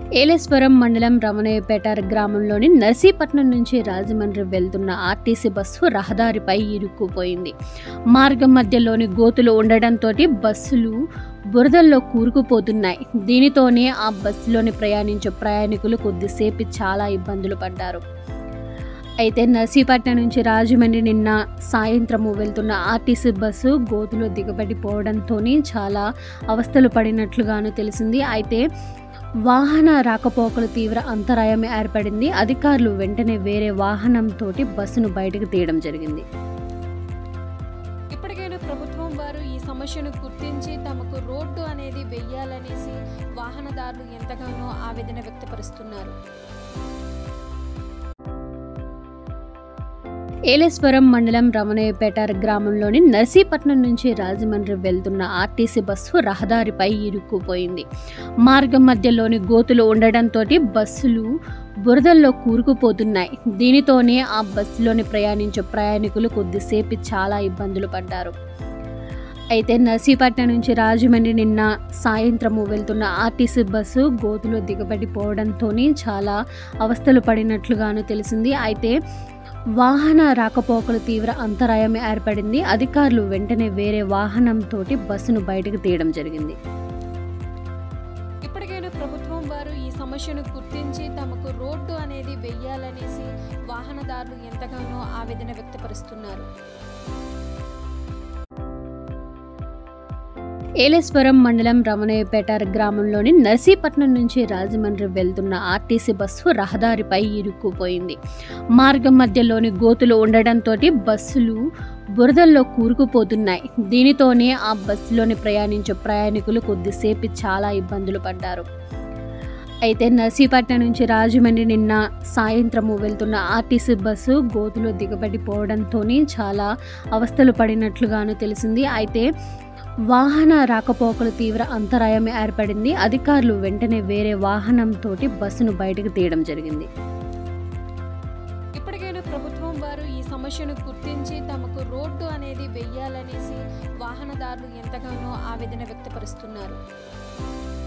ఏలేశ్వరం మండలం రమణయ్యపేట గ్రామంలోని నర్సీపట్నం నుంచి రాజమండ్రి వెళ్తున్న ఆర్టీసీ బస్సు రహదారిపై ఇరుక్కుపోయింది మార్గం మధ్యలోని గోతులు ఉండడంతో బస్సులు బురదల్లో కూరుకుపోతున్నాయి దీనితోనే ఆ బస్సులోని ప్రయాణించే ప్రయాణికులు కొద్దిసేపు చాలా ఇబ్బందులు పడ్డారు అయితే నర్సీపట్నం నుంచి రాజమండ్రి నిన్న సాయంత్రము వెళ్తున్న ఆర్టీసీ బస్సు గోతులో దిగబడిపోవడంతో చాలా అవస్థలు పడినట్లుగాను తెలిసింది అయితే వాహన రాకపోకలు తీవ్ర అంతరాయం ఏర్పడింది అధికారులు వెంటనే వేరే వాహనంతో బస్సును బయటకు తీయడం జరిగింది ఇప్పటికైనా ప్రభుత్వం వారు ఈ సమస్యను గుర్తించి తమకు రోడ్డు అనేది వెయ్యాలనేసి వాహనదారులు ఎంతగానో ఆవేదన వ్యక్తపరుస్తున్నారు ఏలేశ్వరం మండలం రమణయ్యపేట గ్రామంలోని నర్సీపట్నం నుంచి రాజమండ్రి వెళ్తున్న ఆర్టీసీ బస్సు రహదారిపై ఇరుక్కుపోయింది మార్గం మధ్యలోని గోతులు ఉండడంతో బస్సులు బురదల్లో కూరుకుపోతున్నాయి దీనితోనే ఆ బస్సులోని ప్రయాణించే ప్రయాణికులు కొద్దిసేపు చాలా ఇబ్బందులు పడ్డారు అయితే నర్సీపట్నం నుంచి రాజమండ్రి నిన్న సాయంత్రము వెళ్తున్న ఆర్టీసీ బస్సు గోతులో దిగబడిపోవడంతో చాలా అవస్థలు పడినట్లుగాను తెలిసింది అయితే వాహన రాకపోకలు తీవ్ర అంతరాయం ఏర్పడింది అధికారులు వెంటనే వేరే వాహనంతో బస్సును బయటకు తీయడం జరిగింది ఇప్పటికైనా ప్రభుత్వం వారు ఈ సమస్యను గుర్తించి తమకు రోడ్డు అనేది వెయ్యాలనేసి వాహనదారులు ఎంతగానో ఆవేదన వ్యక్తపరుస్తున్నారు ఏలేశ్వరం మండలం రమణయ్యపేట గ్రామంలోని నర్సీపట్నం నుంచి రాజమండ్రి వెళ్తున్న ఆర్టీసీ బస్సు రహదారిపై ఇరుక్కుపోయింది మార్గం మధ్యలోని గోతులు ఉండడంతో బస్సులు బురదల్లో కూరుకుపోతున్నాయి దీనితోనే ఆ బస్సులోని ప్రయాణించే ప్రయాణికులు కొద్దిసేపు చాలా ఇబ్బందులు పడ్డారు అయితే నర్సీపట్నం నుంచి రాజమండ్రి నిన్న సాయంత్రము వెళ్తున్న ఆర్టీసీ బస్సు గోతులో దిగబడిపోవడంతో చాలా అవస్థలు పడినట్లుగాను తెలిసింది అయితే వాహన రాకపోకలు తీవ్ర అంతరాయం ఏర్పడింది అధికారులు వెంటనే వేరే వాహనంతో బస్సును బయటకు తీయడం జరిగింది ఇప్పటికైనా ప్రభుత్వం వారు ఈ సమస్యను గుర్తించి తమకు రోడ్డు అనేది వెయ్యాలనేసి వాహనదారులు ఎంతగానో ఆవేదన వ్యక్తపరుస్తున్నారు